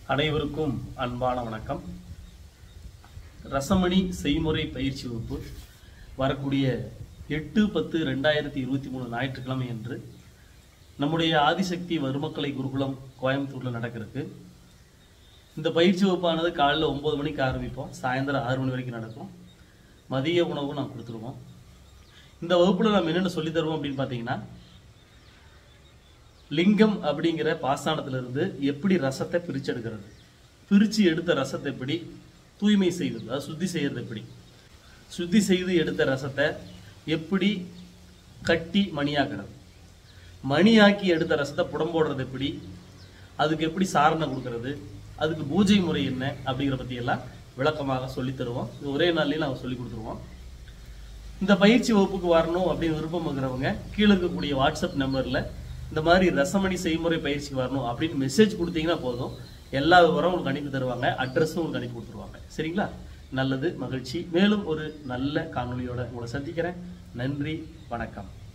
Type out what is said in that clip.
அனைவருக்கும் அன்பான வணக்கம் ரசமணி செய்முறை பயிற்சி வகுப்பு வரக்கூடிய எட்டு பத்து ரெண்டாயிரத்தி இருபத்தி மூணு ஞாயிற்றுக்கிழமை அன்று நம்முடைய ஆதிசக்தி வருமக்கலை குருகுலம் கோயம்புத்தூர்ல நடக்கிறதுக்கு இந்த பயிற்சி வகுப்பானது காலையில் ஒன்பது மணிக்கு ஆரம்பிப்போம் சாயந்தரம் ஆறு மணி வரைக்கும் நடக்கும் மதிய உணவு நான் கொடுத்துருவோம் இந்த வகுப்புல நம்ம என்னென்ன சொல்லி தருவோம் அப்படின்னு பார்த்தீங்கன்னா லிங்கம் அப்படிங்கிற பாசானத்துல இருந்து எப்படி ரசத்தை பிரிச்சு எடுக்கிறது பிரிச்சு எடுத்த ரசத்தை எப்படி தூய்மை செய்வது அதாவது சுத்தி செய்யறது எப்படி சுத்தி செய்து எடுத்த ரசத்தை எப்படி கட்டி மணியாக்குறது மணியாக்கி எடுத்த ரசத்தை புடம் போடுறது எப்படி அதுக்கு எப்படி சாரணை கொடுக்கறது அதுக்கு பூஜை முறை என்ன அப்படிங்கிற பத்தி எல்லாம் விளக்கமாக சொல்லித் தருவோம் இது ஒரே நாள்லயே நாங்கள் சொல்லி கொடுத்துருவோம் இந்த பயிற்சி வகுப்புக்கு வரணும் அப்படின்னு விருப்பம் இருக்கிறவங்க கீழே இருக்கக்கூடிய வாட்ஸ்அப் நம்பர்ல இந்த மாதிரி ரசமணி செய்முறை பயிற்சிக்கு வரணும் அப்படின்னு மெசேஜ் கொடுத்தீங்கன்னா போதும் எல்லா விவரம் உங்களுக்கு அனுப்பி தருவாங்க அட்ரஸும் உங்களுக்கு அனுப்பி கொடுத்துருவாங்க சரிங்களா நல்லது மகிழ்ச்சி மேலும் ஒரு நல்ல காணொளியோட உங்களை சந்திக்கிறேன் நன்றி வணக்கம்